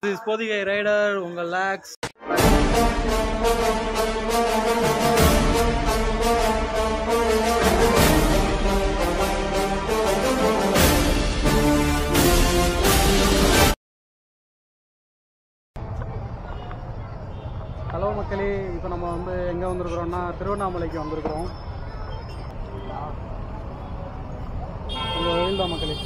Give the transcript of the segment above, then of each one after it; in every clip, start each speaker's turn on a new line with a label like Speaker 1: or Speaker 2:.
Speaker 1: This is Pothigai rider உங்கள் lakhs
Speaker 2: hello மக்களே இப்போ நம்ம வந்து எங்கே வந்திருக்கிறோம்னா திருவண்ணாமலைக்கு வந்திருக்கிறோம் உங்கள் வெயில் தான் மக்களே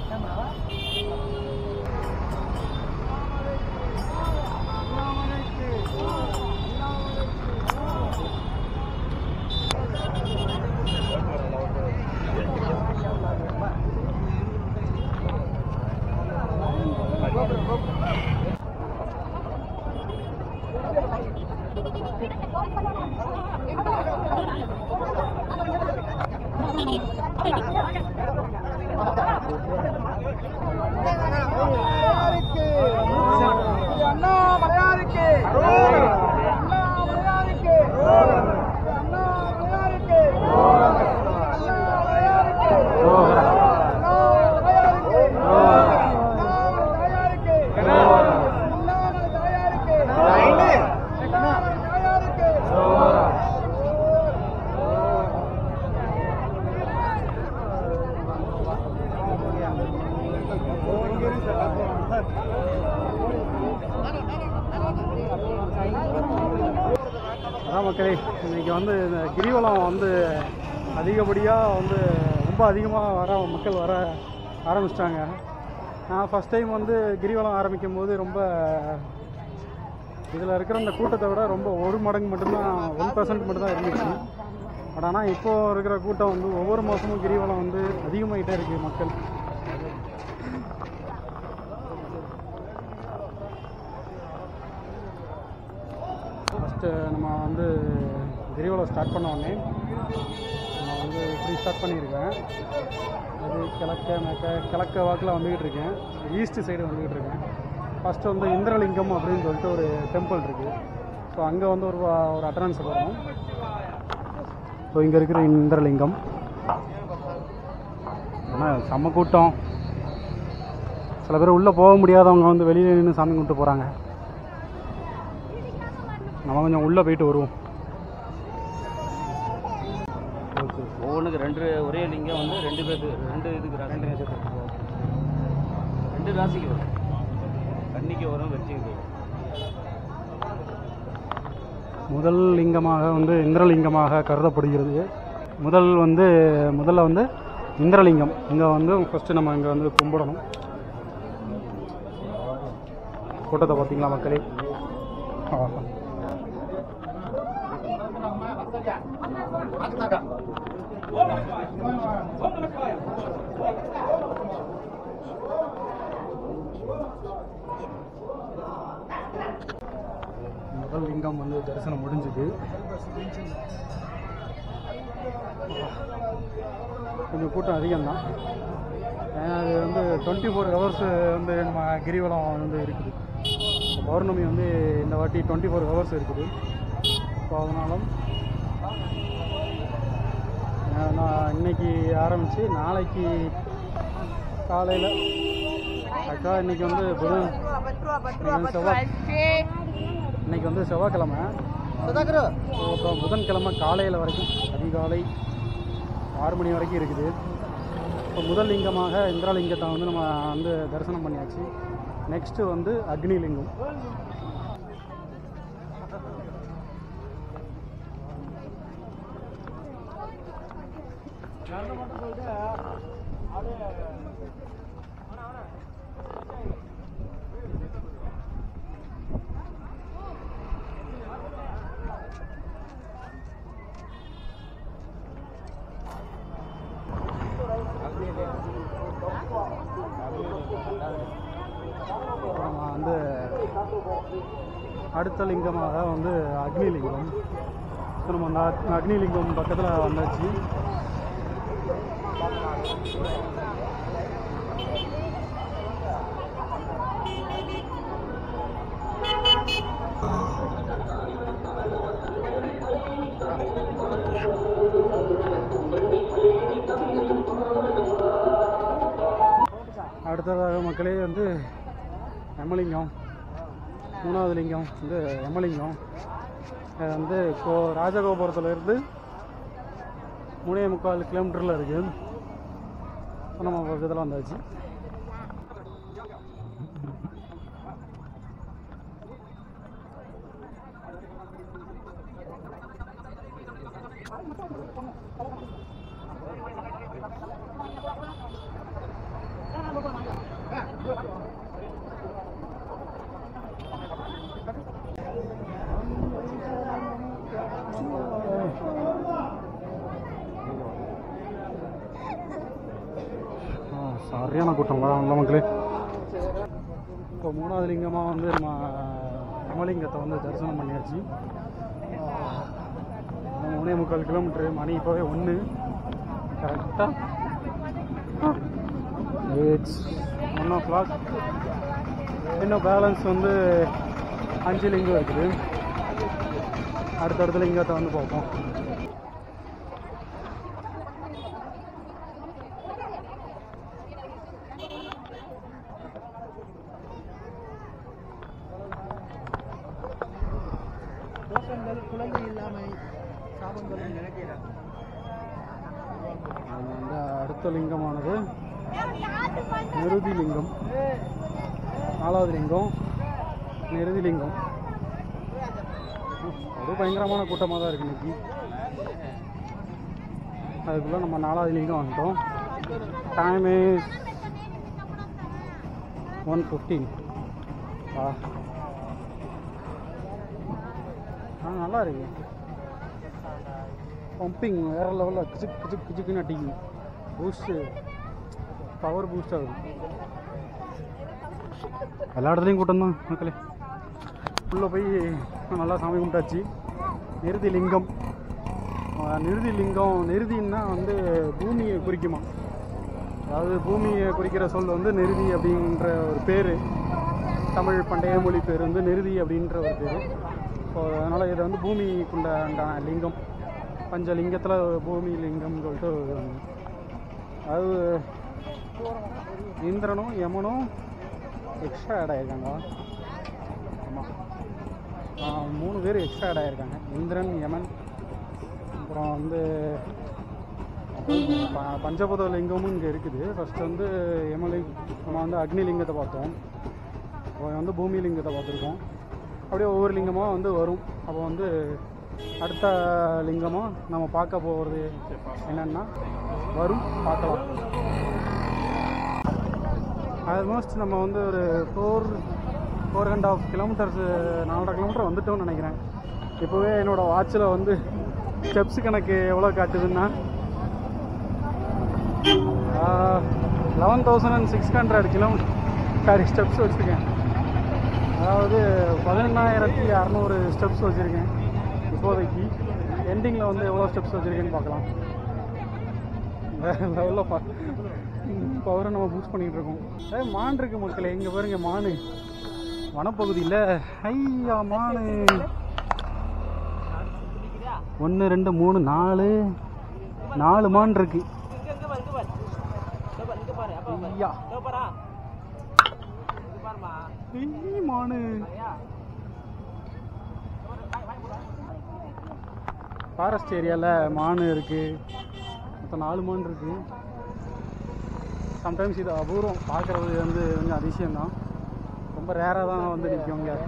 Speaker 2: அதான் மக்களே இன்னைக்கு வந்து இந்த கிரிவலம் வந்து அதிகப்படியாக வந்து ரொம்ப அதிகமாக வர மக்கள் வர ஆரம்பிச்சிட்டாங்க நான் ஃபஸ்ட் டைம் வந்து கிரிவலம் ஆரம்பிக்கும் போது ரொம்ப இதில் இருக்கிற இந்த கூட்டத்தை விட ரொம்ப ஒரு மடங்கு மட்டும்தான் ஒன் பர்சன்ட் மட்டும்தான் இருந்துச்சு பட் ஆனால் இப்போ இருக்கிற கூட்டம் வந்து ஒவ்வொரு மாதமும் கிரிவலம் வந்து அதிகமாகிட்டே இருக்குது மக்கள் ஃபஸ்ட்டு நம்ம வந்து கிரிவலம் ஸ்டார்ட் பண்ண உடனே நான் வந்து இப்படி ஸ்டார்ட் பண்ணியிருக்கேன் அது கிழக்க மேற்க கிழக்க வாக்கில் வந்துக்கிட்டு இருக்கேன் ஈஸ்ட் சைடு வந்துக்கிட்டு இருக்கேன் ஃபஸ்ட்டு வந்து இந்திரலிங்கம் அப்படின்னு சொல்லிட்டு ஒரு டெம்பிள் இருக்குது ஸோ அங்கே வந்து ஒரு வா- ஒரு அட்டனன்ஸ் போடணும் ஸோ இங்கே இருக்கிற இந்திரலிங்கம் ஆனால் செம்ம கூட்டம் சில பேர் உள்ளே போக முடியாதவங்க வந்து வெளியே நின்று சாமி கும்பிட்டு போகிறாங்க நம்ம கொஞ்சம் உள்ளே போயிட்டு வருவோம்
Speaker 1: ஒவ்வொன்றுக்கு ரெண்டு ஒரே லிங்கம் வந்து ரெண்டு பேருக்கு ரெண்டு இதுக்கு ரெண்டு ரெண்டு ராசிக்கு வரும் கன்னிக்கு வரும் வெற்றிக்கு வரும்
Speaker 2: முதல் லிங்கமாக வந்து இந்திரலிங்கமாக கருதப்படுகிறது முதல் வந்து முதல்ல வந்து இந்திரலிங்கம் இங்கே வந்து ஃபஸ்ட்டு நம்ம இங்கே வந்து கும்பிடணும் கூட்டத்தை பார்த்தீங்களா மக்களே ஆஹா. முதல் லிங்கம் வந்து தரிசனம் முடிஞ்சுது கொஞ்சம் கூட்டம் அதிகம்தான் ஏன்னா அது வந்து டுவெண்ட்டி ஃபோர் ஹவர்ஸ் வந்து நம்ம கிரிவலம் வந்து இருக்குது பௌர்ணமி வந்து இந்த வாட்டி டுவெண்ட்டி ஃபோர் ஹவர்ஸ் இருக்குது ஸோ அதனால அஹ் நான் இன்னைக்கு ஆரம்பித்து நாளைக்கு காலையில் ஆக்சுவலாக இன்னைக்கு வந்து புதன் இன்னைக்கு வந்து செவ்வாய் இன்னைக்கு வந்து செவ்வாய்க்கிழமை அப்புறம் புதன்கிழமை காலையில் வரைக்கும் அதிகாலை ஆறு மணி வரைக்கும் இருக்குது இப்போ முதல் லிங்கமாக இந்திரலிங்கத்தை வந்து நம்ம வந்து தரிசனம் பண்ணியாச்சு நெக்ஸ்ட்டு வந்து அக்னி லிங்கம் நம்ம வந்து அடுத்த லிங்கமாக வந்து அக்னி லிங்கம் ஸோ நம்ம அந்த அக்- அக்னி லிங்கம் பக்கத்தில் வந்தாச்சு அடுத்ததாக மக்களே வந்து எமலிங்கம் மூணாவது லிங்கம் வந்து யமலிங்கம் அது வந்து கோ ராஜகோபுரத்துலேருந்து மூணே முக்கால் கிலோமீட்டரில் இருக்குது இப்போ நம்ம பக்கத்தில் வந்தாச்சு ஆ, சரியான கூட்டம் வா நல்ல மக்களே இப்போ மூணாவது லிங்கமாக வந்து நம்ம யமலிங்கத்தை வந்து தரிசனம் பண்ணியாச்சு ஆ, இன்னும் மூணே முக்கால் கிலோமீட்ரு மணி இப்போவே ஒன்று கரெக்டாக இட்ஸ் ஒன் ஓ கிளாக் இன்னும் பேலன்ஸ் வந்து அஞ்சு லிங்கம் இருக்குது அடுத்தடுத்த லிங்கத்தை வந்து பார்ப்போம்
Speaker 1: குழந்தை இல்லாமல் சாபங்கள் நினைக்கிறாங்க
Speaker 2: அது வந்து அடுத்த லிங்கமானது நிருதி லிங்கம் நாலாவது லிங்கம் நிருதி லிங்கம் ஒரு பயங்கரமான கூட்டமாக தான் இருக்கு இன்னைக்கு அதுக்குள்ளே நம்ம நாலாவது லிங்கம் வந்துட்டோம் டைம் இஸ் ஒன் ஃபிஃப்டீன் ஆ ஆ நல்லா இருக்கு பம்பிங் வேற லெவலில் கிச்சுக் கிச்சுக் கிச்சுக்குன்னு அடிக்குது பூஸ்ட்டு பவர் பூஸ்ட் ஆகுது எல்லா இடத்துலையும் கூட்டம் தான் மக்களே உள்ளே போய் நல்லா சாமி கும்பிட்டாச்சு நிறுதி லிங்கம் ஆ, நிறுதி லிங்கம் நிறுதின்னா வந்து பூமியை குறிக்குமா அதாவது பூமியை குறிக்கிற சொல் வந்து நிறுதி அப்படின்ற ஒரு பேர் தமிழ் பண்டைய மொழி பேர் வந்து நிறுதி அப்படின்ற ஒரு பேர் ஸோ அதனால் இது வந்து பூமிக்குண்டான லிங்கம் பஞ்ச லிங்கத்தில் பூமி லிங்கம்னு சொல்லிட்டு அது இந்திரனும் யமனும் எக்ஸ்ட்ரா ஆட் ஆகிருக்காங்க ஆமாம் மூணு பேர் எக்ஸ்ட்ரா ஆட் ஆகிருக்காங்க இந்திரன் யமன் அப்புறம் வந்து ப- பஞ்சபூத லிங்கமும் இங்கே இருக்குது ஃபர்ஸ்ட் வந்து யமலிங் நம்ம வந்து அக்னி லிங்கத்தை பார்த்தோம் இப்போ வந்து பூமி லிங்கத்தை பார்த்துருக்கோம் அப்படியே ஒவ்வொரு லிங்கமாக வந்து வரும் அப்போ வந்து அடுத்த லிங்கமாக நம்ம பார்க்க போகிறது என்னென்னா வரும் பார்க்கலாம் ஆல்மோஸ்ட் நம்ம வந்து ஒரு four four and half kilometres நாலரை கிலோமீட்டர் வந்துட்டோம்னு நினைக்கிறேன் இப்போவே என்னோடய வாட்சில் வந்து ஸ்டெப்ஸ் கணக்கு எவ்வளோ காட்டுதுன்னா eleven thousand and six hundred kilometre sorry steps வச்சுருக்கேன் அதாவது பதினெண்ணாயிரத்தி அறநூறு ஸ்டெப்ஸ் வச்சுருக்கேன் இப்போதைக்கு எண்டிங்கில் வந்து எவ்வளோ ஸ்டெப்ஸ் வச்சுருக்கேன்னு பார்க்கலாம் வேறு லெவலில் பா பவரை நம்ம பூஸ்ட் பண்ணிகிட்டு இருக்கோம் ஏ மான் இருக்கு மக்களே இங்கே பாருங்க மானு வனப்பகுதியில் ஐயா மானு ஒன்று ரெண்டு மூணு நாலு நாலு மான் இருக்கு ஐயா ஐய், மானு ஃபாரஸ்ட் ஏரியாவில் மான் இருக்குது மொத்தம் நாலு மான் இருக்குது சம்டைம்ஸ் இது அபூர்வம் பார்க்குறது வந்து கொஞ்சம் அதிசயம்தான் ரொம்ப ரேராக தான் வந்து நிற்கும் இங்கே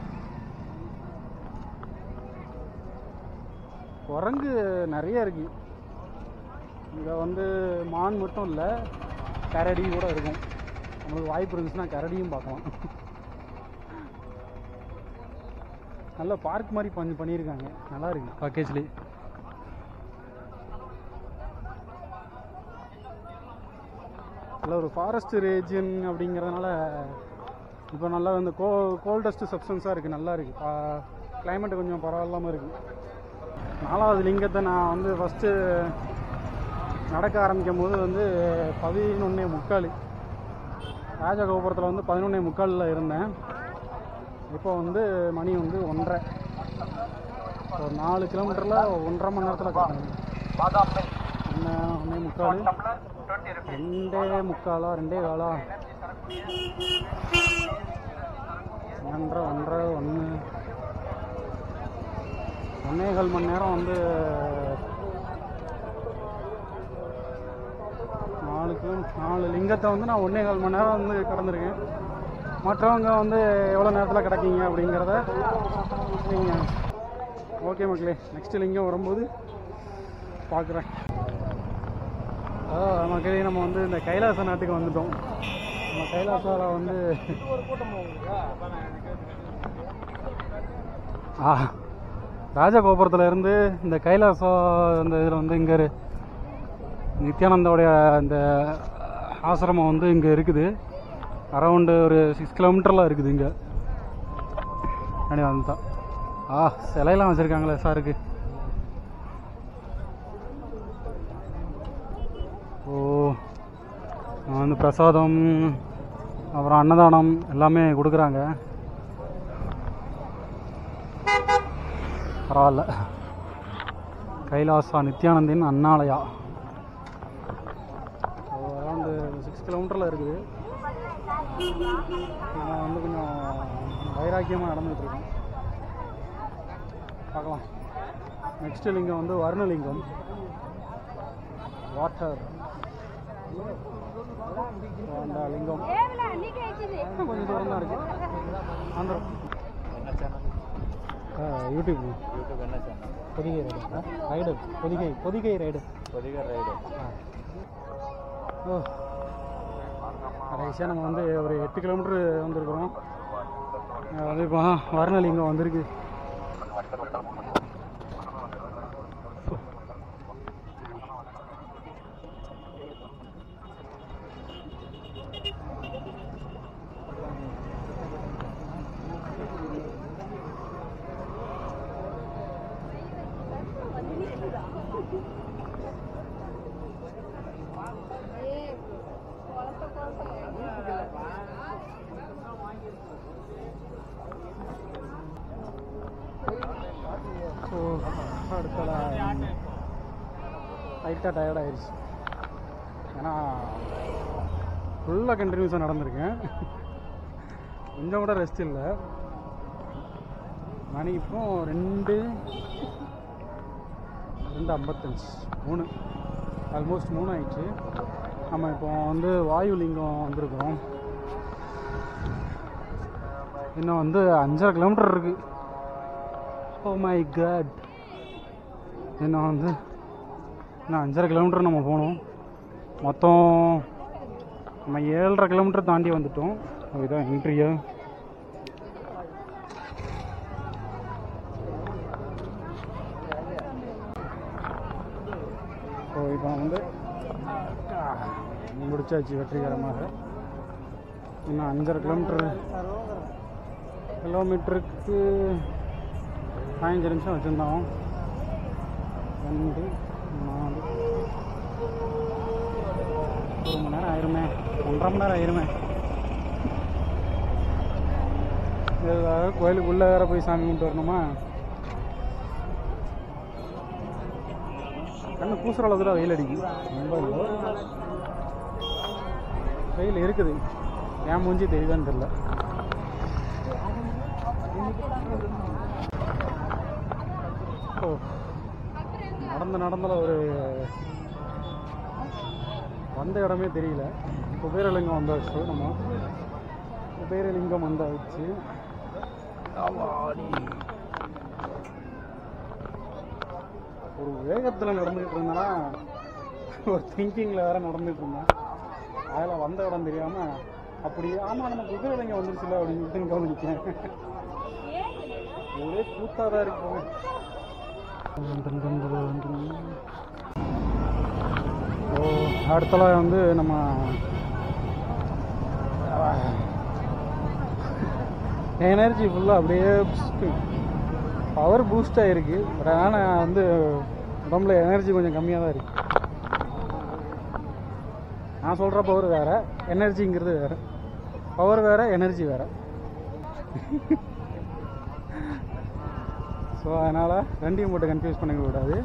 Speaker 2: குரங்கு நிறைய இருக்கு இங்கே வந்து மான் மட்டும் இல்லை கரடி கூட இருக்கும் நம்மளுக்கு வாய்ப்பு இருந்துச்சுன்னா கரடியும் பார்க்கலாம் நல்ல பார்க் மாதிரி பண்ணி பண்ணியிருக்காங்க நல்லா இருக்கு பேக்கேஜ்லேயே நல்ல ஒரு ஃபாரஸ்ட் ரீஜன் அப்படிங்கிறதுனால இப்போ நல்லா இந்த கோ கோல்டஸ்ட் சப்ஸ்டன்ஸாக இருக்குது நல்லா இருக்குது கிளைமேட் கொஞ்சம் பரவாயில்லாமல் இருக்குது நாலாவது லிங்கத்தை நான் வந்து ஃபஸ்ட்டு நடக்க ஆரம்பிக்கும் போது வந்து பதினொன்னே முக்கால் ராஜகோபுரத்தில் வந்து பதினொன்னே முக்காலில் இருந்தேன் இப்போ வந்து மணி வந்து ஒன்றரை ஒரு நாலு கிலோமீட்டரில் ஒன்றரை மணி நேரத்தில் கட்டணும் ஒன்று ஒன்றே முக்கால் ரெண்டே முக்காலா ரெண்டே காலா ஒன்றரை ஒன்றரை ஒன்னே கால் மணி நேரம் வந்து நாலு கிலோ நாலு லிங்கத்தை வந்து நான் ஒன்னே கால் மணி நேரம் வந்து கடந்திருக்கேன் மற்றவங்க வந்து எவ்வளோ நேரத்தில் கிடக்கீங்க அப்படிங்கிறத நீங்கள் ஓகே மக்களே நெக்ஸ்ட் லிங்கம் வரும்போது பார்க்குறேன் அதான் மக்களே நம்ம வந்து இந்த கைலாச நாட்டுக்கு வந்துட்டோம் நம்ம கைலாசால வந்து ஆ ராஜகோபுரத்தில் இருந்து இந்த கைலாசம் இந்த இதில் வந்து இங்கே நித்யானந்தாவுடைய இந்த ஆசிரமம் வந்து இங்கே இருக்குது அரௌண்டு ஒரு சிக்ஸ் கிலோமீட்டரில் இருக்குது இங்கே அப்படி வந்துதான் ஆ சிலையெல்லாம் வச்சுருக்காங்களே சாருக்கு ஓ வந்து பிரசாதம் அப்புறம் அன்னதானம் எல்லாமே கொடுக்குறாங்க பரவாயில்ல கைலாசா நித்யானந்தின் அண்ணாலயா அரௌண்டு சிக்ஸ் கிலோமீட்டரில் இருக்குது நம்ம வந்து கொஞ்சம் வைராக்கியமாக நடந்துகிட்டு இருக்கோம் பார்க்கலாம் நெக்ஸ்ட் லிங்கம் வந்து வர்ணலிங்கம் வாட்டர் அந்த லிங்கம் இன்னும் கொஞ்சம் தூரம் தான் இருக்கு ஆந்திரம் ஆ, யூடியூப்
Speaker 1: யூடியூப் என்ன channel
Speaker 2: Pothigai ride ride Pothigai Pothigai ride
Speaker 1: Pothigar ride
Speaker 2: ஓ கடைசியாக நம்ம வந்து ஒரு எட்டு கிலோமீட்டர் வந்திருக்கிறோம் அஹ் வந்து இப்போ வர்ணலிங்கம் வந்திருக்கு ஸோ அடுத்தல லைட்டாக டயர்ட் ஆயிடுச்சு ஏன்னா ஃபுல்லாக கண்டினியூஸாக நடந்திருக்கேன் கொஞ்சம் கூட ரெஸ்ட் இல்லை மணி இப்போ ரெண்டு ரெண்டு ஐம்பத்தஞ்சு மூணு ஆல்மோஸ்ட் மூணு ஆயிடுச்சு நம்ம இப்போ வந்து வாயு லிங்கம் வந்திருக்கிறோம் இன்னும் வந்து அஞ்சரை கிலோமீட்டர் இருக்குது ஓ மை காட் இன்னும் வந்து இன்னும் அஞ்சரை கிலோமீட்டர் நம்ம போகணும் மொத்தம் நம்ம ஏழரை கிலோமீட்டர் தாண்டி வந்துட்டோம் இதுதான் என்ட்ரியா ஸோ இப்போ வந்து முடிச்சாச்சு வெற்றிகரமாக இன்னும் அஞ்சரை கிலோமீட்டர் கிலோமீட்டருக்கு பதினஞ்சு நிமிஷம் வச்சுருந்தோம் ரெண்டு நாலு ஒரு மணி நேரம் ஆயிருமே ஒன்றரை மணி நேரம் ஆயிருமே இதுக்காக கோயிலுக்குள்ளே வேற போய் சாமி கும்பிட்டு வரணுமா கண்ணு பூசுற அளவுக்கு தான் வெயில் அடிக்குது ரொம்ப இல்லை வெயில் இருக்குது ஏன் மூஞ்சி தெரியுதான்னு தெரியல ஓ நடந்து நடந்தால ஒரு வந்த இடமே தெரியல குபேரலிங்கம் வந்தாச்சு நம்ம குபேரலிங்கம் வந்தாச்சு ஒரு வேகத்தில் நடந்துகிட்டு இருந்தேன்னா ஒரு திங்கிங்கில் வேற நடந்துட்டு இருந்தேன் அதில் வந்த இடம் தெரியாமல் அப்படியே ஆமாம் நம்ம குதிரைலிங்கம் வந்துருச்சுல அப்படின்னு சொல்லிட்டு இங்கே வந்து நிற்கிறேன் ஒரே கூத்தாக தான் இருக்கு போங்க ஓ அடுத்தல வந்து நம்ம எனர்ஜி ஃபுல்லாக அப்படியே பவர் பூஸ்ட் ஆகிருக்கு பட் ஆனால் வந்து உடம்புல எனர்ஜி கொஞ்சம் கம்மியாக தான் இருக்கு நான் சொல்கிற பவர் வேறு எனர்ஜிங்கிறது வேறு பவர் வேறு எனர்ஜி வேறு ஸோ அதனால் ரெண்டையும் போட்டு கன்ஃபியூஸ் பண்ணிக்க கூடாது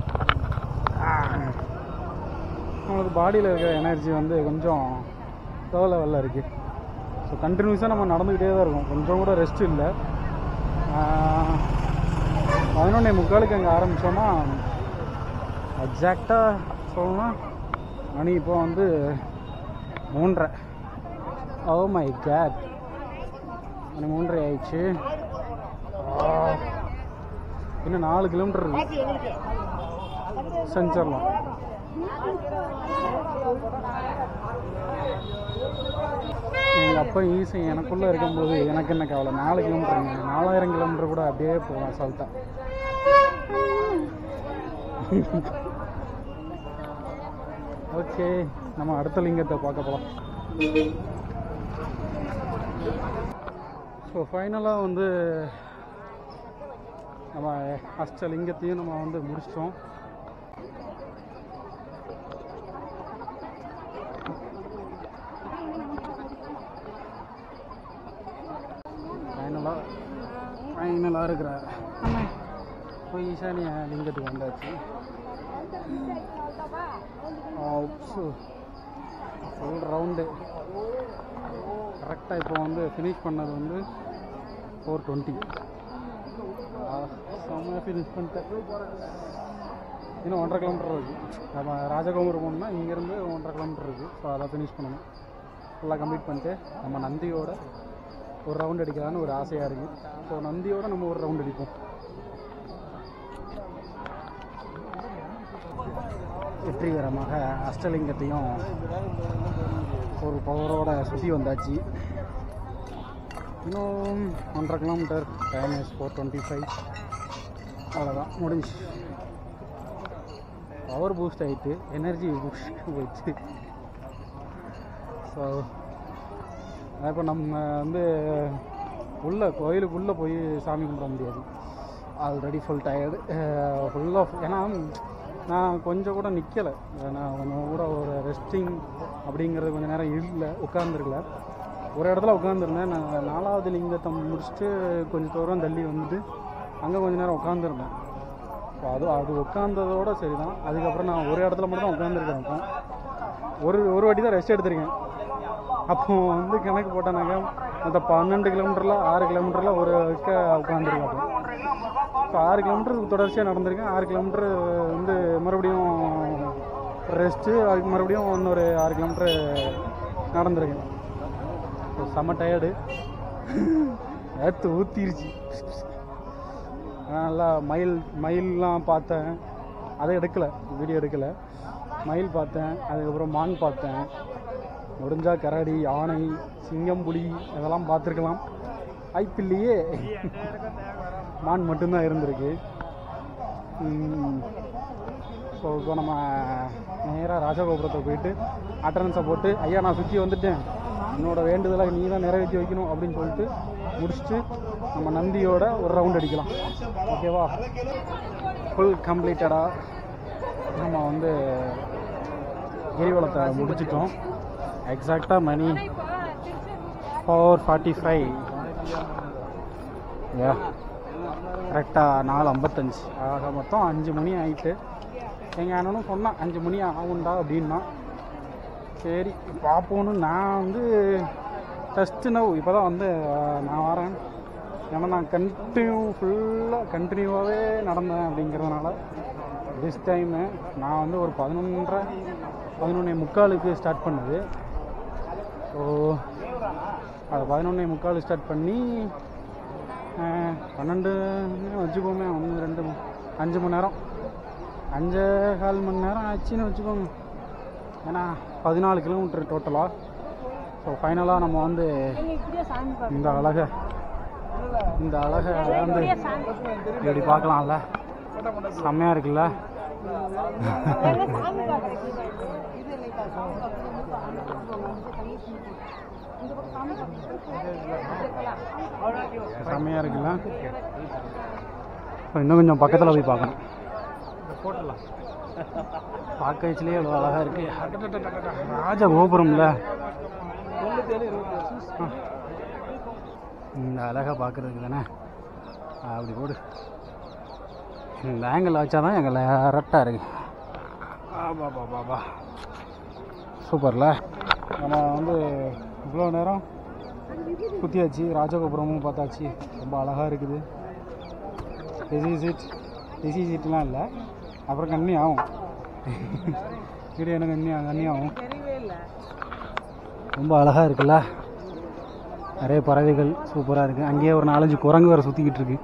Speaker 2: நம்மளுக்கு பாடியில் இருக்கிற எனர்ஜி வந்து கொஞ்சம் லோ லெவலில் இருக்குது ஸோ கண்டினியூஸாக நம்ம நடந்துக்கிட்டே தான் இருக்கோம் கொஞ்சம் கூட ரெஸ்ட் இல்லை பதினொன்னே முக்காலுக்கு அங்கே ஆரம்பித்தோமா எக்ஸாக்டாக சொல்லணும்னா மணி இப்போ வந்து மூன்றரை ஓ மை கேட் மணி மூன்றரை ஆயிடுச்சு ஆ. இன்னும் நாலு கிலோமீட்டர் இருக்கு செஞ்சிடலாம் எங்கள் அப்பா ஈசன் எனக்குள்ளே இருக்கும்போது எனக்கு என்ன கவலை நாலு கிலோமீட்டருங்க நாலாயிரம் கிலோமீட்டர் கூட அப்படியே போகலாம் அசால்ட்டா ஓகே நம்ம அடுத்த லிங்கத்தை பார்க்க போகலாம் ஸோ ஃபைனலாக வந்து நம்ம அஷ்டலிங்கத்தையும் நம்ம வந்து முடிச்சிட்டோம் ஃபைனலாக ஃபைனலாக இருக்கிற இப்போ ஈசானிய லிங்கத்துக்கு வந்தாச்சு ஃபுல் ரவுண்டு கரெக்டாக இப்போ வந்து ஃபினிஷ் பண்ணது வந்து ஃபோர் டுவெண்ட்டி செம்மையாக ஃபினிஷ் பண்ணிட்டேன் இன்னும் ஒன்றரை கிலோமீட்டர் இருக்குது நம்ம ராஜகோபுரம் போகணும்னா இங்கேருந்து ஒன்றரை கிலோமீட்டர் இருக்குது ஸோ அதை ஃபினிஷ் பண்ணணும் ஃபுல்லாக கம்ப்ளீட் பண்ணிட்டு நம்ம நந்தியோட ஒரு ரவுண்ட் அடிக்கலான்னு ஒரு ஆசையாக இருக்குது ஸோ நந்தியோட நம்ம ஒரு ரவுண்ட் அடிப்போம் வெற்றிகரமாக அஷ்டலிங்கத்தையும் ஒரு பவரோட சுற்றி வந்தாச்சு இன்னும் ஒன்றரை kilometre time is four twenty five அவ்வளோதான் முடிஞ்சு பவர் பூஸ்ட் ஆகிட்டு எனர்ஜி பூஸ்ட் போயிடுச்சு ஸோ இப்போ நம்ம வந்து உள்ள கோயிலுக்குள்ளே போய் சாமி கும்பிட முடியாது already full tired full off ஏன்னா நான் கொஞ்சம் கூட நிற்கலை நான் கொஞ்சம் கூட ஒரு ரெஸ்டிங் அப்படிங்கிறது கொஞ்சம் நேரம் இல்லை உட்காந்துருக்கல ஒரு இடத்துல உட்காந்துருந்தேன் நான் நாலாவது லிங்கத்தை முடிச்சுட்டு கொஞ்சம் தூரம் தள்ளி வந்துட்டு அங்கே கொஞ்ச நேரம் உட்காந்துருந்தேன் ஸோ அது அது உட்காந்ததோட சரி தான் அதுக்கப்புறம் நான் ஒரு இடத்துல மட்டும் தான் உட்காந்துருக்கேன் அப்போ ஒரு ஒரு வாட்டி தான் ரெஸ்ட் எடுத்திருக்கேன் அப்போ வந்து கணக்கு போட்டேனாக்க மற்ற பன்னெண்டு கிலோமீட்டரில் ஆறு கிலோமீட்டரில் ஒரு இருக்க உட்காந்துருக்கேன் அப்போ இப்போ ஆறு கிலோமீட்டர் தொடர்ச்சியாக நடந்திருக்கேன் ஆறு கிலோமீட்டர் வந்து மறுபடியும் ரெஸ்ட்டு அதுக்கு மறுபடியும் இன்னொரு ஆறு கிலோமீட்டர் நடந்திருக்கேன் இப்போ செம்ம டயர்டு நேற்று ஊற்றிருச்சு நல்லா மயில் மயில்லாம் பார்த்தேன் அதை எடுக்கலை வீடியோ எடுக்கலை மயில் பார்த்தேன் அதுக்கப்புறம் மான் பார்த்தேன் முடிஞ்சா கரடி யானை சிங்கம் புலி இதெல்லாம் பார்த்துருக்கலாம் ஐப்பில்லையே மான் மட்டும்தான் இருந்திருக்கு ஸோ இப்போ நம்ம நேராக ராஜகோபுரத்தை போயிட்டு அட்டனன்ஸை போட்டு ஐயா நான் சுற்றி வந்துட்டேன் என்னோட வேண்டுதலாக நீ தான் நிறைவேற்றி வைக்கணும் அப்படின்னு சொல்லிட்டு முடிச்சுட்டு நம்ம நந்தியோட ஒரு ரவுண்ட் அடிக்கலாம் ஓகேவா ஃபுல் கம்ப்ளீட்டடாக நம்ம வந்து கிரிவலத்தை முடிச்சிட்டோம் எக்ஸாக்டாக மணி ஃபோர் ஃபார்ட்டி ஃபைவ் யா கரெக்டாக நாலு ஐம்பத்தஞ்சு ஆக மொத்தம் அஞ்சு மணி ஆயிட்டு எங்கள் அண்ணனும் சொன்னான் அஞ்சு மணி ஆகும்டா அப்படின்னா சரி பார்ப்போன்னு நான் வந்து டஸ்ட்டு நவ் இப்போ தான் வந்து அஹ், நான் வரேன் ஏன்னா நான் கண்டினியூ ஃபுல்லாக கண்டினியூவாகவே நடந்தேன் அப்படிங்கிறதுனால திஸ் டைமு நான் வந்து ஒரு பதினொன்றரை பதினொன்னே முக்காலுக்கு ஸ்டார்ட் பண்ணுது ஸோ அது பதினொன்னே முக்கால் ஸ்டார்ட் பண்ணி அஹ், பன்னெண்டு வச்சுக்கோமே ஒன்று ரெண்டு மூ- அஞ்சு மணி நேரம் அஞ்சே கால் மணி நேரம் ஆச்சுன்னு வச்சுக்கோங்க ஏன்னா பதினாலு கிலோமீட்டர் டோட்டலாக ஸோ ஃபைனலாக நம்ம வந்து இந்த அழகை இந்த அழகை வந்து இப்படி பார்க்கலாம்ல செம்மையாக இருக்குல்ல செம்மையாக இருக்குல்ல இப்போ இன்னும் கொஞ்சம் பக்கத்தில் போய் பார்க்கணும் போட்டுடலாம் பார்க்க வச்சுலேயே எவ்வளோ அழகாக இருக்கு அடடடடடட. ராஜ கோபுரம்ல ஆ. இந்த அழகை பார்க்குறதுக்கு தானே அப்படி போடு இந்த ஆங்கிள் வச்சா தான் எங்களை கரெக்டாக இருக்கு ஆபா பாபா சூப்பர்ல நம்ம வந்து இவ்வளோ நேரம் சுற்றியாச்சு ராஜகோபுரமும் பார்த்தாச்சு ரொம்ப அழகாக இருக்குது டிசி சீட் டிசி சீட்லாம் இல்லை அப்புறம் கண்ணி ஆகும் வீடியோ எனக்கு கண்ணி கண்ணி ஆகும் ரொம்ப அழகாக இருக்குல்ல நிறைய பறவைகள் சூப்பராக இருக்குது அங்கேயே ஒரு நாலஞ்சு குரங்கு வேறு சுற்றிக்கிட்டு இருக்கு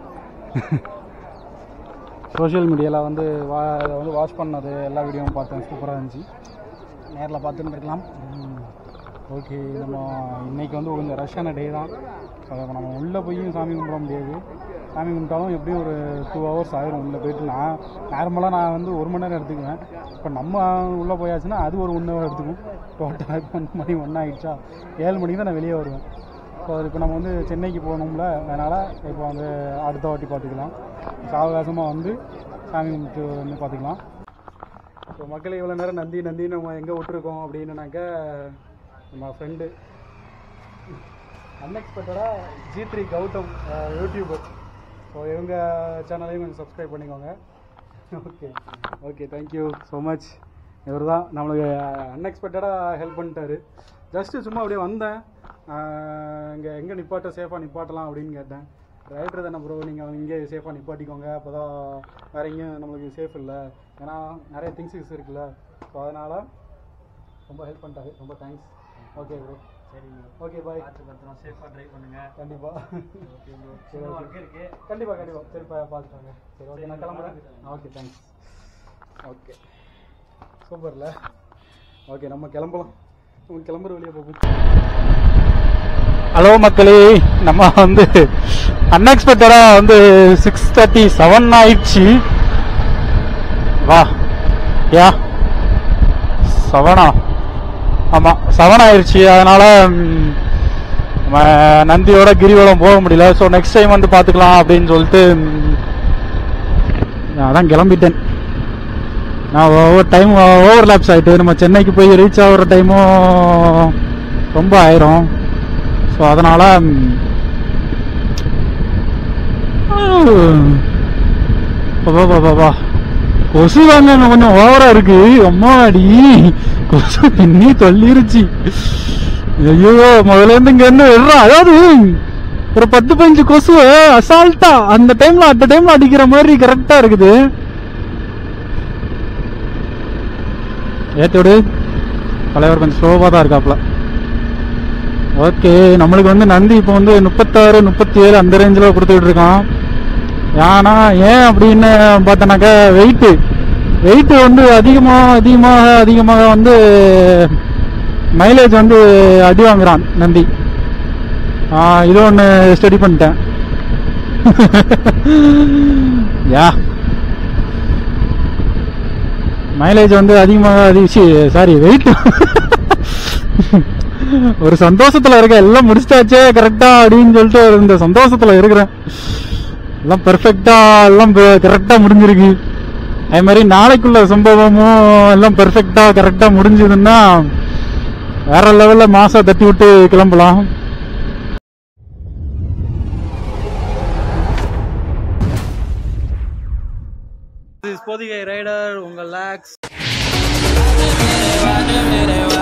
Speaker 2: சோஷியல் மீடியாவில் வந்து வா அதை வந்து வாட்ச் பண்ணது எல்லா வீடியோவும் பார்த்தேன் சூப்பராக இருந்துச்சு நேரில் பார்த்துட்டு இருக்கலாம் ஓகே நம்ம இன்னைக்கு வந்து கொஞ்சம் ரஷ்ஷான டே தான் ஸோ அதை நம்ம உள்ளே போய் சாமி கும்பிட முடியாது சாமி கும்பிட்டாலும் எப்படியும் ஒரு டூ ஹவர்ஸ் ஆயிரும் உள்ளே போயிட்டு நான் நார்மலாக நான் வந்து ஒரு மணி நேரம் எடுத்துக்குவேன் இப்போ நம்ம உள்ளே போயாச்சுன்னா அது ஒரு ஒன் ஹவர் எடுத்துக்கும் டோட்டலாக இப்போ ஒன் மணி ஒன்றா ஆயிடுச்சா ஏழு மணிக்கு தான் நான் வெளியே வருவேன் ஸோ அது இப்போ நம்ம வந்து சென்னைக்கு போகணும்ல அதனால் இப்போ வந்து அடுத்த வாட்டி பார்த்துக்கலாம் சாவகாசமாக வந்து சாமி கும்பிட்டு வந்து பார்த்துக்கலாம் ஸோ மக்களை இவ்வளோ நேரம் நந்தி நந்தி நம்ம எங்கே விட்டுருக்கோம் அப்படின்னாக்க நம்ம ஃப்ரெண்டு அன்எக்ஸ்பெக்டடாக G three Gautham YouTuber so இவங்க சேனலையும் கொஞ்சம் சப்ஸ்கிரைப் பண்ணிக்கோங்க okay okay thank you so much இவர் தான் நம்மளுக்கு அன்எக்ஸ்பெக்டடாக ஹெல்ப் பண்ணிட்டாரு ஜஸ்ட்டு சும்மா அப்படியே வந்தேன் இங்கே எங்கே நிப்பாட்ட சேஃபாக நிப்பாட்டலாம் அப்படின்னு கேட்டேன் ரைடர் தானே ப்ரோ நீங்கள் இங்கே சேஃபாக நிப்பாட்டிக்கோங்க அப்போ தான் வேறு எங்கேயும் நம்மளுக்கு சேஃப் இல்லை ஏன்னா நிறைய திங்ஸஸ் இருக்குல்ல ஸோ அதனால் ரொம்ப ஹெல்ப் பண்ணிட்டாரு ரொம்ப தேங்க்ஸ் ஓகே ப்ரோ
Speaker 1: சரிங்க
Speaker 2: ஓகே பாய்
Speaker 1: பார்த்து பத்திரம் சேஃபாக ட்ரைவ் பண்ணுங்க
Speaker 2: கண்டிப்பாக
Speaker 1: ஓகே ப்ரோ
Speaker 2: சரி,
Speaker 1: சின்ன
Speaker 2: okay.
Speaker 1: ஒர்க் இருக்கு
Speaker 2: கண்டிப்பாக கண்டிப்பாக சரி பா பார்த்துட்டாங்க சரி ஓகே நான் கிளம்புறேன் ஓகே தேங்க்ஸ் ஓகே சூப்பர்ல ஓகே நம்ம கிளம்பலாம் நம்ம கிளம்புற வழியே போகும் ஹலோ மக்களே நம்ம வந்து அன்எக்ஸ்பெக்டடாக வந்து சிக்ஸ் தேர்ட்டி செவன் ஆயிடுச்சு வா யா செவனா ஆமாம் செவன் ஆயிடுச்சு அதனால ம், நம்ம நந்தியோட கிரிவலம் போக முடியல ஸோ நெக்ஸ்ட் டைம் வந்து பார்த்துக்கலாம் அப்படின்னு சொல்லிட்டு ம், நான் அதான் கிளம்பிட்டேன் நான் ஒவ்வொரு டைம் ஓவர் லேப்ஸ் ஆகிட்டு நம்ம சென்னைக்கு போய் ரீச் ஆகிற டைமும் ரொம்ப ஆயிரும் ஸோ அதனால் பாபா கொசு தாங்க இன்னும் கொஞ்சம் ஓவரா இருக்கு அம்மாடி கொசு பின்னி தள்ளிருச்சு ஐயோ முதல்ல இருந்து இங்க இருந்து விடுறா அதாவது ஒரு பத்து பதினஞ்சு கொசுவ அசால்ட்டா அந்த டைம்ல அட்ட டைம்ல அடிக்கிற மாதிரி கரெக்டா இருக்குது ஏத்தோடு தலைவர் கொஞ்சம் ஸ்லோவாக தான் இருக்காப்ல ஓகே நம்மளுக்கு வந்து நந்தி இப்போ வந்து முப்பத்தாறு முப்பத்தி ஏழு அந்த ரேஞ்சில் கொடுத்துக்கிட்டு இருக்கான் ஏன்னா ஏன் அப்படின்னு பார்த்தோன்னாக்கா வெயிட்டு வெயிட்டு வந்து அதிகமாக அதிகமாக அதிகமாக வந்து மைலேஜ் வந்து அடி வாங்குறான் நந்தி ஆ, இது ஒன்று ஸ்டடி பண்ணிட்டேன் யா மைலேஜ் வந்து அதிகமாக அதிகச்சு சாரி வெயிட் ஒரு சந்தோஷத்துல இருக்க எல்லாம் முடிச்சிட்டாச்சே கரெக்டா அப்படின்னு சொல்லிட்டு ஒரு இந்த சந்தோஷத்துல இருக்கிறேன் எல்லாம் பெர்ஃபெக்டா எல்லாம் கரெக்டா முடிஞ்சிருக்கு அதே மாதிரி நாளைக்குள்ள சம்பவமும் எல்லாம் பெர்ஃபெக்டா கரெக்டா முடிஞ்சதுன்னா வேற லெவல்ல மாசா தட்டி விட்டு கிளம்பலாம்
Speaker 1: பொதிகை ரைடர் உங்கள் லேக்ஸ்